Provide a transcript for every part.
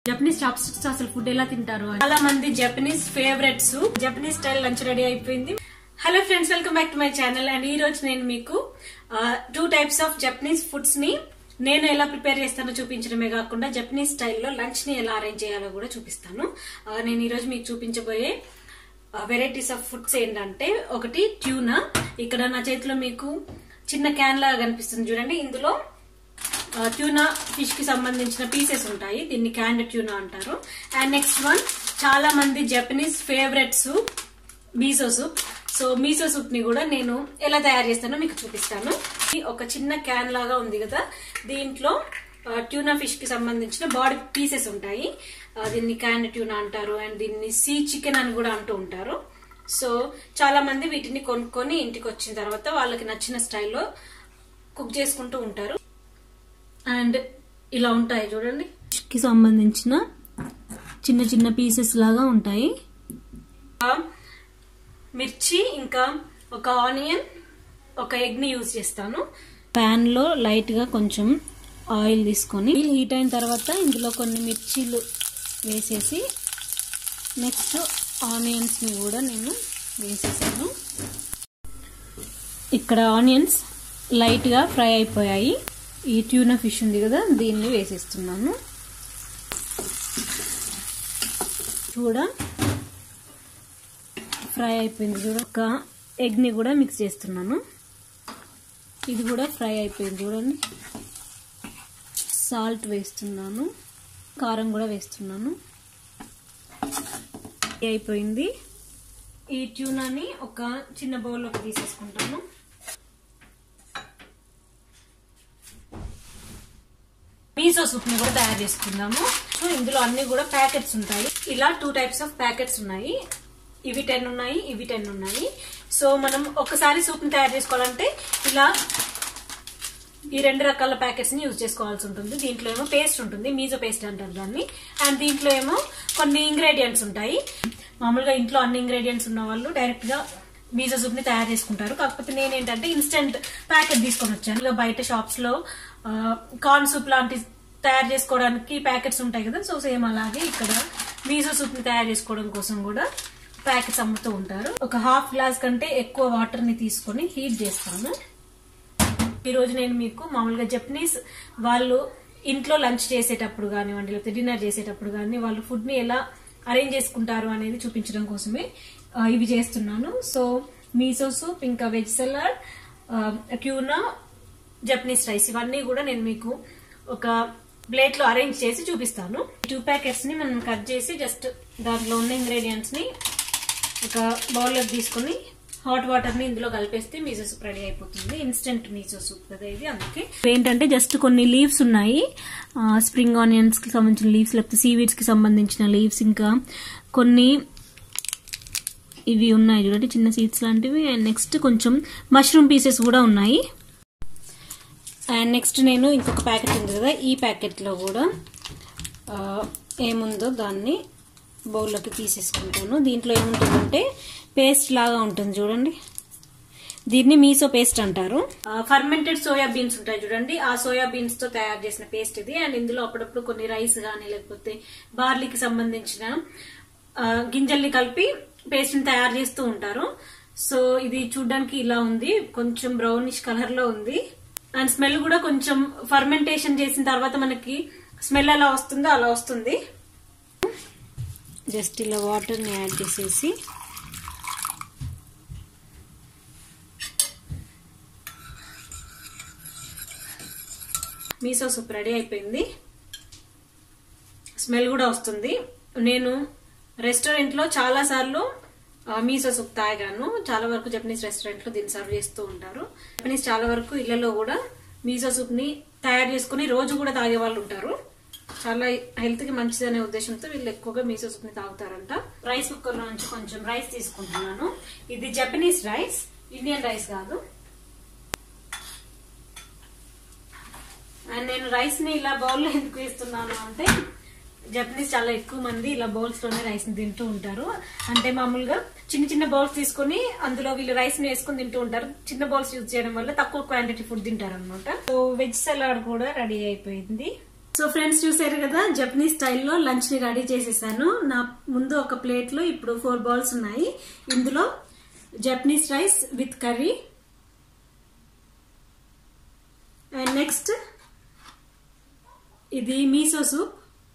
Japanese chopsticks అసలు food ఎలా తింటారు చాలా మంది Japanese favourites Japanese style lunch ready అయిపోయింది hello friends welcome back to my channel and ఈ రోజు నేను మీకు two types of Japanese foods ని నేను ఎలా ప్రిపేర్ చేస్తానో చూపించడమే కాకుండా జపనీస్ స్టైల్లో లంచ్ ని ఎలా అరేంజ్ చేయాలో కూడా చూపిస్తాను ఆ, నేను ఈ రోజు మీకు చూపించబోయే వెరైటీస్ ఆఫ్ ఫుడ్స్ ఏంటంటే ఒకటి ట్యూనా ఇక్కడ నా చేతిలో మీకు చిన్న క్యాన్ లాగా కనిపిస్తుంది చూడండి ఇందులో ఆ, ట్యూనా ఫిష్ కి సంబంధించిన పీసెస్ ఉంటాయి దీన్ని క్యాండ్ ట్యూనా అంటారు అండ్ నెక్స్ట్ వన్ చాలా మంది Japanese favourite soup miso soup so miso soup ని కూడా నేను ఎలా తయారు చేస్తానో మీకు చూపిస్తాను ఇది ఒక చిన్న క్యాన్ లాగా ఉంది కదా దీంట్లో ఆ, ట్యూనా ఫిష్ కి సంబంధించిన బాడీ పీసెస్ ఉంటాయి ఆ, దీన్ని క్యాండ్ ట్యూనా అంటారు అండ్ దీన్ని సీ చికెన్ అని కూడా అంటూ ఉంటారు సో చాలా మంది వీటిని కొనుక్కొని ఇంటికి వచ్చిన తర్వాత వాళ్ళకి నచ్చిన స్టైల్లో కుక్ చేసుకుంటూ ఉంటారు అండ్ ఇలా ఉంటాయి చూడండి కి సంబంధించిన చిన్న చిన్న పీసెస్ లాగా ఉంటాయి ఆ, మిర్చి ఇంకా ఒక ఆనియన్ ఒక ఎగ్ ని యూజ్ చేస్తాను పాన్ లో లైట్ గా కొంచెం ఆయిల్ తీసుకొని ఆయిల్ హీట్ అయిన తర్వాత ఇందులో కొన్ని మిర్చీలు వేసేసి నెక్స్ట్ ఆనియన్స్ ని కూడా నేను వేసేసాను ఇక్కడ ఆనియన్స్ లైట్ గా ఫ్రై అయిపోయాయి ఈ ట్యూనా ఫిష్ ఉంది కదా దీన్ని వేసేస్తున్నాను చూడ ఫ్రై అయిపోయింది చూడ ఒక ఎగ్ ని కూడా మిక్స్ చేస్తున్నాను ఇది కూడా ఫ్రై అయిపోయింది చూడండి సాల్ట్ వేస్తున్నాను కారం కూడా వేస్తున్నాను అయిపోయింది ఈ ట్యూనాని ఒక చిన్న బౌల్లోకి తీసేసుకుంటాను మీసో సూప్ ని కూడా తయారు చేసుకుందాము సో ఇందులో అన్ని కూడా ప్యాకెట్స్ ఉంటాయి ఇలా టూ టైప్స్ ఆఫ్ ప్యాకెట్స్ ఉన్నాయి ఇవి టెన్ ఉన్నాయి ఇవి టెన్ ఉన్నాయి సో మనం ఒకసారి సూప్ ని తయారు చేసుకోవాలంటే ఇలా ఈ రెండు రకాల ప్యాకెట్స్ ని యూజ్ చేసుకోవాల్సి ఉంటుంది దీంట్లో ఏమో పేస్ట్ ఉంటుంది మీజో పేస్ట్ అంటారు దాన్ని అండ్ దీంట్లో ఏమో కొన్ని ఇంగ్రీడియంట్స్ ఉంటాయి మామూలుగా ఇంట్లో అన్ని ఇంగ్రీడియంట్స్ ఉన్న వాళ్ళు డైరెక్ట్ గా మీజో సూప్ ని తయారు చేసుకుంటారు కాకపోతే నేనేంటంటే ఇన్స్టెంట్ ప్యాకెట్ తీసుకొని వచ్చాను ఇక బయట షాప్స్ లో కార్న్ సూప్ లాంటి తయారు చేసుకోవడానికి ప్యాకెట్స్ ఉంటాయి కదా సో సేమ్ అలాగే ఇక్కడ మీజో సూప్ ని తయారు చేసుకోవడం కోసం కూడా ప్యాకెట్స్ అమ్ముతూ ఉంటారు ఒక హాఫ్ గ్లాస్ కంటే ఎక్కువ వాటర్ ని తీసుకొని హీట్ చేస్తాను ఈ రోజు నేను మీకు మామూలుగా జపనీస్ వాళ్ళు ఇంట్లో లంచ్ చేసేటప్పుడు కానివ్వండి లేకపోతే డిన్నర్ చేసేటప్పుడు కానీ వాళ్ళు ఫుడ్ ని ఎలా అరేంజ్ చేసుకుంటారు అనేది చూపించడం కోసమే ఆ, ఇవి చేస్తున్నాను సో మీసో సూప్ ఇంకా veg salad tuna Japanese rice ఇవన్నీ కూడా నేను మీకు ఒక ప్లేట్ లో అరేంజ్ చేసి చూపిస్తాను టూ ప్యాకెట్స్ ని మనం కట్ చేసి జస్ట్ దాంట్లో ఉన్న ఇంగ్రీడియంట్స్ ని ఒక బౌల్లోకి తీసుకొని హాట్ వాటర్ ని ఇందులో కలిపేస్తే మీసో సూప్ రెడీ అయిపోతుంది ఇన్స్టెంట్ మీసో సూప్ కదా ఇది అందుకే ఏంటంటే జస్ట్ కొన్ని లీవ్స్ ఉన్నాయి స్ప్రింగ్ ఆనియన్స్ కి సంబంధించిన లీవ్స్ లేకపోతే సీవీడ్స్ కి సంబంధించిన లీవ్స్ ఇంకా కొన్ని ఇవి ఉన్నాయి చూడండి చిన్న సీడ్స్ లాంటివి అండ్ నెక్స్ట్ కొంచెం మష్రూమ్ పీసెస్ కూడా ఉన్నాయి అండ్ నెక్స్ట్ నేను ఇంకొక ప్యాకెట్ ఉంది కదా ఈ ప్యాకెట్లో కూడా ఆ, ఏముందో దాన్ని బౌల్లోకి తీసేసుకుంటాను దీంట్లో ఏముంటుందంటే పేస్ట్ లాగా ఉంటుంది చూడండి దీన్ని మీసో పేస్ట్ అంటారు ఫర్మెంటెడ్ సోయా బీన్స్ ఉంటాయి చూడండి ఆ సోయా బీన్స్ తో తయారు చేసిన పేస్ట్ ఇది అండ్ ఇందులో అప్పుడప్పుడు కొన్ని రైస్ గానీ లేకపోతే బార్లీకి సంబంధించిన ఆ, గింజల్ని కలిపి పేస్ట్ ని తయారు చేస్తూ ఉంటారు సో ఇది చూడడానికి ఇలా ఉంది కొంచెం బ్రౌనిష్ కలర్ లో ఉంది అండ్ స్మెల్ కూడా కొంచెం ఫర్మెంటేషన్ చేసిన తర్వాత మనకి స్మెల్ ఎలా వస్తుందో అలా వస్తుంది జస్ట్ ఇలా వాటర్ ని యాడ్ చేసేసి మీసో సూప్ రెడీ అయిపోయింది స్మెల్ కూడా వస్తుంది నేను రెస్టారెంట్ లో చాలా సార్లు ఆ, మీసో సూప్ తాగాను చాలా వరకు జపనీస్ రెస్టారెంట్ లో దీన్ని సర్వ్ చేస్తూ ఉంటారు జపనీస్ చాలా వరకు ఇళ్లలో కూడా మీసో సూప్ ని తయారు చేసుకుని రోజు కూడా తాగే వాళ్ళు ఉంటారు చాలా హెల్త్ కి మంచిది అనే ఉద్దేశంతో వీళ్ళు ఎక్కువగా మీసో సూప్ ని తాగుతారంట రైస్ కుక్కర్ లో నుంచి కొంచెం రైస్ తీసుకుంటున్నాను ఇది జపనీస్ రైస్ ఇండియన్ రైస్ కాదు అండ్ నేను రైస్ ని ఇలా బౌల్ లో ఎందుకు వేస్తున్నాను అంటే జపనీస్ చాలా ఎక్కువ మంది ఇలా బౌల్స్ లోనే రైస్ ని తింటూ ఉంటారు అంటే మామూలుగా చిన్న చిన్న బౌల్స్ తీసుకొని అందులో వీళ్ళు రైస్ ని వేసుకొని తింటూ ఉంటారు చిన్న బౌల్స్ యూజ్ చేయడం వల్ల తక్కువ క్వాంటిటీ ఫుడ్ తింటారు అనమాట సో వెజ్ సలాడ్ కూడా రెడీ అయిపోయింది సో ఫ్రెండ్స్ చూసారు కదా జపనీస్ స్టైల్లో లంచ్ ని రెడీ చేసేసాను నా ముందు ఒక ప్లేట్ లో ఇప్పుడు ఫోర్ బౌల్స్ ఉన్నాయి ఇందులో Japanese rice with curry and next ఇది మీసో సూప్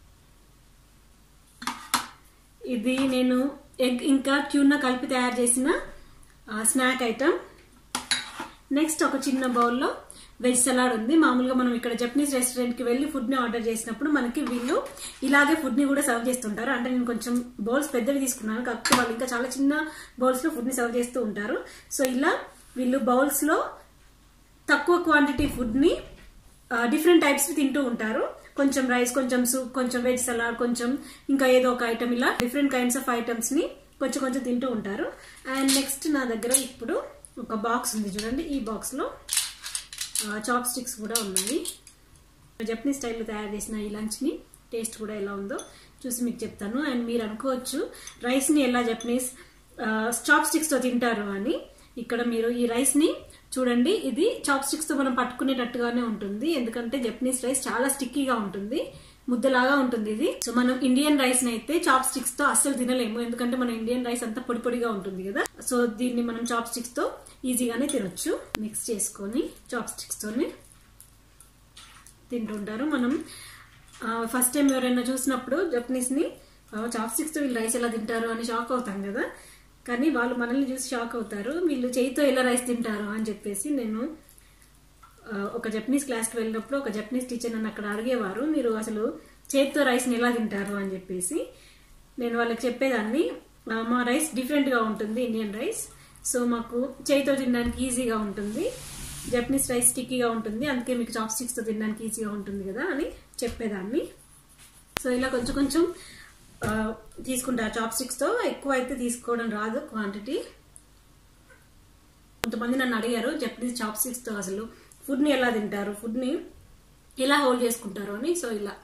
ఇది నేను ఎగ్ ఇంకా ట్యూనా కలిపి తయారు చేసిన స్నాక్ ఐటమ్ నెక్స్ట్ ఒక చిన్న బౌల్లో వెజ్ సలాడ్ ఉంది మామూలుగా మనం ఇక్కడ జపనీస్ రెస్టారెంట్ కి వెళ్ళి ఫుడ్ ని ఆర్డర్ చేసినప్పుడు మనకి వీళ్ళు ఇలాగే ఫుడ్ ని కూడా సర్వ్ చేస్తుంటారు అంటే నేను కొంచెం బౌల్స్ పెద్దవి తీసుకున్నాను కాకపోతే వాళ్ళు ఇంకా చాలా చిన్న బౌల్స్ లో ఫుడ్ ని సర్వ్ చేస్తూ ఉంటారు సో ఇలా వీళ్ళు బౌల్స్ లో తక్కువ క్వాంటిటీ ఫుడ్ ని డిఫరెంట్ టైప్స్ తింటూ ఉంటారు కొంచెం రైస్ కొంచెం సూప్ కొంచెం వెజ్ సలాడ్ కొంచెం ఇంకా ఏదో ఒక ఐటమ్ ఇలా డిఫరెంట్ కైండ్స్ ఆఫ్ ఐటమ్స్ ని కొంచెం కొంచెం తింటూ ఉంటారు అండ్ నెక్స్ట్ నా దగ్గర ఇప్పుడు ఒక బాక్స్ ఉంది చూడండి ఈ బాక్స్ లో చాప్ స్టిక్స్ కూడా ఉన్నాయి జపనీస్ స్టైల్లో తయారు చేసిన ఈ లంచ్ ని టేస్ట్ కూడా ఎలా ఉందో చూసి మీకు చెప్తాను అండ్ మీరు అనుకోవచ్చు రైస్ ని ఎలా జపనీస్ చాప్ స్టిక్స్ తో తింటారు అని ఇక్కడ మీరు ఈ రైస్ ని చూడండి ఇది చాప్ స్టిక్స్ తో మనం పట్టుకునేటట్టుగానే ఉంటుంది ఎందుకంటే జపనీస్ రైస్ చాలా స్టిక్కీగా ఉంటుంది ముద్దలాగా ఉంటుంది ఇది సో మనం ఇండియన్ రైస్ ని అయితే చాప్ స్టిక్స్ తో అస్సలు తినలేము ఎందుకంటే మన ఇండియన్ రైస్ అంతా పొడి పొడిగా ఉంటుంది కదా సో దీన్ని మనం చాప్ స్టిక్స్ తో ఈజీగానే తినొచ్చు మిక్స్ చేసుకొని చాప్ స్టిక్స్ తోనే తింటుంటారు మనం ఫస్ట్ టైం ఎవరైనా చూసినప్పుడు జపనీస్ ని చాప్ స్టిక్స్ తో వీళ్ళు రైస్ ఎలా తింటారు అని షాక్ అవుతాం కదా కానీ వాళ్ళు మనల్ని చూసి షాక్ అవుతారు వీళ్ళు చేయితో ఎలా రైస్ తింటారు అని చెప్పేసి నేను ఒక జపనీస్ క్లాస్కి వెళ్ళినప్పుడు ఒక జపనీస్ టీచర్ నన్ను అక్కడ అడిగేవారు మీరు అసలు చేతితో రైస్ని ఎలా తింటారు అని చెప్పేసి నేను వాళ్ళకి చెప్పేదాన్ని మా రైస్ డిఫరెంట్గా ఉంటుంది ఇండియన్ రైస్ సో మాకు చేయితో తినడానికి ఈజీగా ఉంటుంది జపనీస్ రైస్ స్టిక్కీగా ఉంటుంది అందుకే మీకు చాప్ స్టిక్స్తో తినడానికి ఈజీగా ఉంటుంది కదా అని చెప్పేదాన్ని సో ఇలా కొంచెం కొంచెం తీసుకుంటా చాప్ స్టిక్స్తో ఎక్కువ అయితే తీసుకోవడం రాదు క్వాంటిటీ కొంతమంది నన్ను అడిగారు జపనీస్ చాప్ స్టిక్స్తో అసలు ఫుడ్ని ఎలా తింటారు ఫుడ్ని ఎలా హోల్డ్ చేసుకుంటారు అని సో ఇలా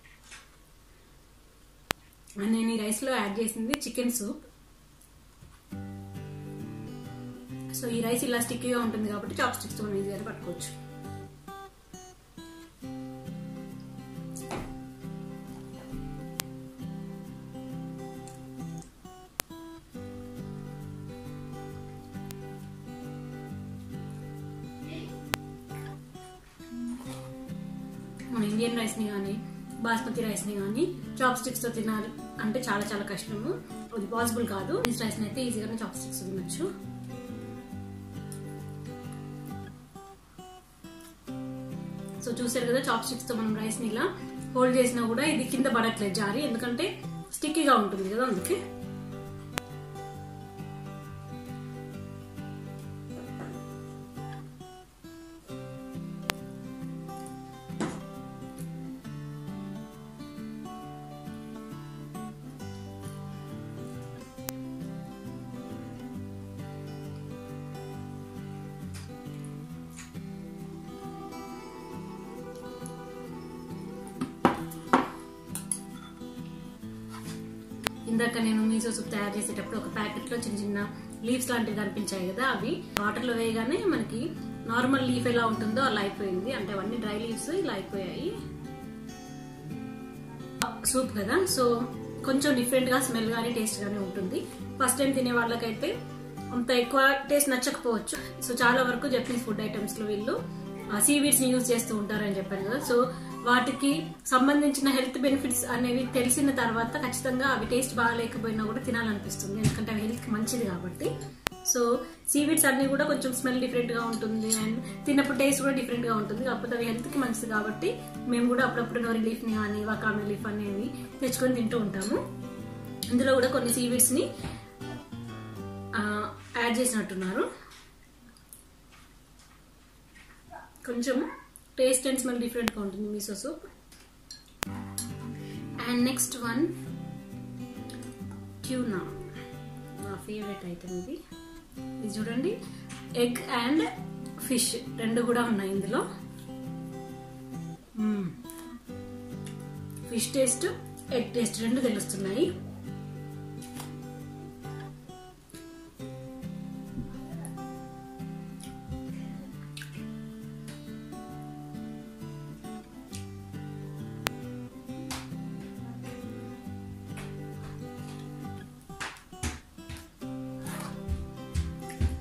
నేను ఈ రైస్లో యాడ్ చేసింది చికెన్ సూప్ సో ఈ రైస్ ఇలా స్టిక్కీగా ఉంటుంది కాబట్టి చాప్ స్టిక్స్ తో ఈజీగా పట్టుకోవచ్చు మన ఇండియన్ రైస్ ని కానీ బాస్మతి రైస్ ని కానీ చాప్ స్టిక్స్ తో తినాలి అంటే చాలా చాలా కష్టము అది పాసిబుల్ కాదు ఈ రైస్ ని అయితే ఈజీగానే చాప్ స్టిక్స్ తినొచ్చు సో చూసారు కదా చాప్ స్టిక్స్ తో మనం రైస్ ని ఇలా హోల్డ్ చేసినా కూడా ఇది కింద పడట్లేదు జారి ఎందుకంటే స్టిక్కీగా ఉంటుంది కదా అందుకే ఇందాక నేను మీసో సూప్ తయారు చేసేటప్పుడు ఒక ప్యాకెట్ లో చిన్న చిన్న లీవ్స్ లాంటివి కనిపించాయి కదా అవి వాటర్ లో వేయగానే మనకి నార్మల్ లీఫ్ ఎలా ఉంటుందో అలా అయిపోయింది అంటే అవన్నీ డ్రై లీవ్స్ ఇలా అయిపోయాయి సూప్ కదా సో కొంచెం డిఫరెంట్ గా స్మెల్ గానీ టేస్ట్ గానీ ఉంటుంది ఫస్ట్ టైం తినే వాళ్ళకైతే అంత ఎక్కువ టేస్ట్ నచ్చకపోవచ్చు సో చాలా వరకు జపనీస్ ఫుడ్ ఐటమ్స్ లో వీళ్ళు సీవీడ్స్ ని యూజ్ చేస్తూ ఉంటారని చెప్పాను కదా సో వాటికి సంబంధించిన హెల్త్ బెనిఫిట్స్ అనేవి తెలిసిన తర్వాత ఖచ్చితంగా అవి టేస్ట్ బాగాలేకపోయినా కూడా తినాలనిపిస్తుంది ఎందుకంటే అవి హెల్త్ కి మంచిది కాబట్టి సో సీవీడ్స్ అన్ని కూడా కొంచెం స్మెల్ డిఫరెంట్ గా ఉంటుంది అండ్ తిన్నప్పుడు టేస్ట్ కూడా డిఫరెంట్ గా ఉంటుంది కాకపోతే అవి హెల్త్ కి మంచిది కాబట్టి మేము కూడా అప్పుడప్పుడు నోరి లీఫ్ ని కానీ వకామి లీఫ్ అనేవి తెచ్చుకొని తింటూ ఉంటాము ఇందులో కూడా కొన్ని సీవీడ్స్ ని యాడ్ చేసినట్టున్నారు కొంచెం టేస్ట్ అండ్ స్మెల్ డిఫరెంట్గా ఉంటుంది miso soup and next one tuna నా ఫేవరెట్ ఐటమ్ ఇది ఇది చూడండి ఎగ్ అండ్ ఫిష్ రెండు కూడా ఉన్నాయి ఇందులో ఫిష్ టేస్ట్ ఎగ్ టేస్ట్ రెండు తెలుస్తున్నాయి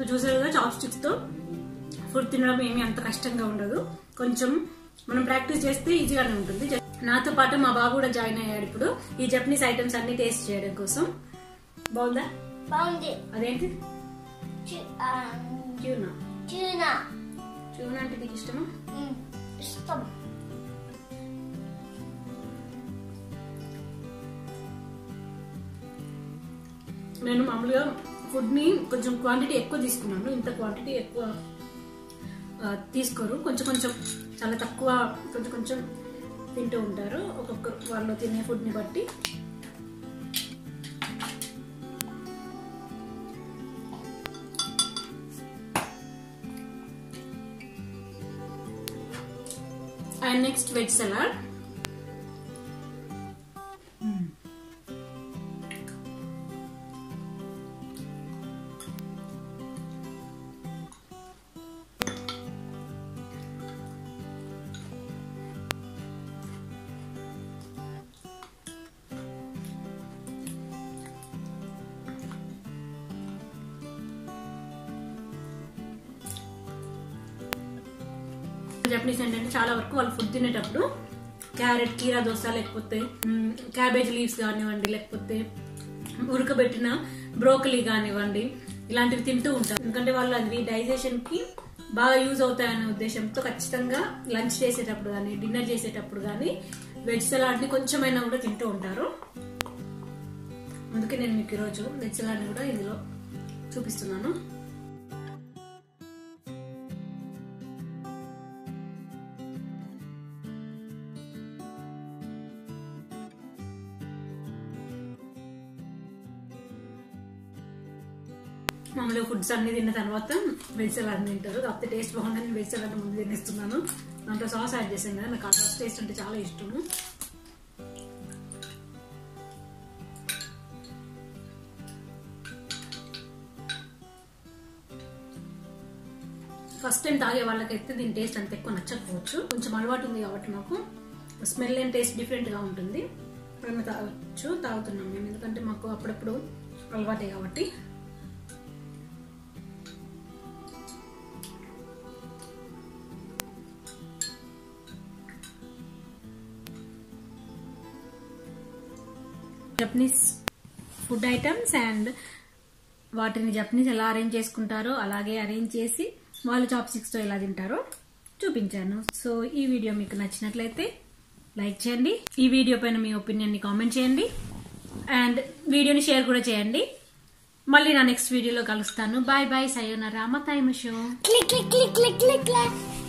సో చూసారు కదా చాప్ స్టిక్స్ తో ఫుడ్ తినడం ఏమీ అంత కష్టంగా ఉండదు కొంచెం మనం ప్రాక్టీస్ చేస్తే ఈజీగానే ఉంటుంది నాతో పాటు మా బాబు కూడా జాయిన్ అయ్యాడు ఇప్పుడు ఈ జపనీస్ ఐటమ్స్ అన్ని టేస్ట్ చేయడం కోసం బాగుందా బాగుంది అదేంటి చు- ఆ, ట్యూనా ట్యూనా ట్యూనా అంటే నీకు ఇష్టమా మ్, ఇష్టం నేను మామూలుగా ఫుడ్ ని కొంచెం క్వాంటిటీ ఎక్కువ తీసుకున్నాను ఇంత క్వాంటిటీ ఎక్కువ ఆ, తీసుకోరు కొంచెం కొంచెం చాలా తక్కువ కొంచెం కొంచెం తింటూ ఉంటారు ఒక్కొక్క వాళ్ళు తినే ఫుడ్ ని బట్టి and next veg salad Japanese ఏంటంటే చాలా వరకు వాళ్ళు ఫుడ్ తినేటప్పుడు క్యారెట్ కీరా దోశ లేకపోతే క్యాబేజ్ లీవ్స్ కానివ్వండి లేకపోతే ఉడకబెట్టిన బ్రోకలీ కానివ్వండి ఇలాంటివి తింటూ ఉంటారు ఎందుకంటే వాళ్ళు అది డైజెషన్ కి బాగా యూజ్ అవుతాయనే ఉద్దేశంతో ఖచ్చితంగా లంచ్ చేసేటప్పుడు కానీ డిన్నర్ చేసేటప్పుడు కానీ వెజ్ సలాడ్ ని కొంచెమైనా కూడా తింటూ ఉంటారు అందుకే నేను మీకు ఈరోజు వెజ్ సలాడ్ కూడా ఇందులో చూపిస్తున్నాను మామూలుగా ఫుడ్స్ అన్ని తిన్న తర్వాత వెజ్ సలాడ్ తింటారు కాకపోతే టేస్ట్ బాగుందని వెజ్ సలాడ్ ముందు తినేస్తున్నాను దాంట్లో సాస్ యాడ్ చేసాను కదా నాకు ఆ సాస్ టేస్ట్ అంటే చాలా ఇష్టము ఫస్ట్ టైం తాగే వాళ్ళకైతే దీని టేస్ట్ అంత ఎక్కువ నచ్చకపోవచ్చు కొంచెం అలవాటు ఉంది కాబట్టి మాకు స్మెల్ అండ్ టేస్ట్ డిఫరెంట్ గా ఉంటుంది ఎప్పుడైనా తాగొచ్చు తాగుతున్నాం మేము ఎందుకంటే మాకు అప్పుడప్పుడు అలవాటే కాబట్టి జపనీస్ ఫుడ్ ఐటమ్స్ అండ్ వాటిని జపనీస్ ఎలా అరేంజ్ చేసుకుంటారో అలాగే అరేంజ్ చేసి వాళ్ళు చాప్ తో ఎలా తింటారో చూపించాను సో ఈ వీడియో మీకు నచ్చినట్లయితే లైక్ చేయండి ఈ వీడియో పైన మీ ఒపీనియన్ ని కామెంట్ చేయండి అండ్ వీడియోని షేర్ కూడా చేయండి మళ్ళీ నా నెక్స్ట్ వీడియోలో కలుస్తాను బాయ్ బాయ్ సయోన రామ time show click click click click click click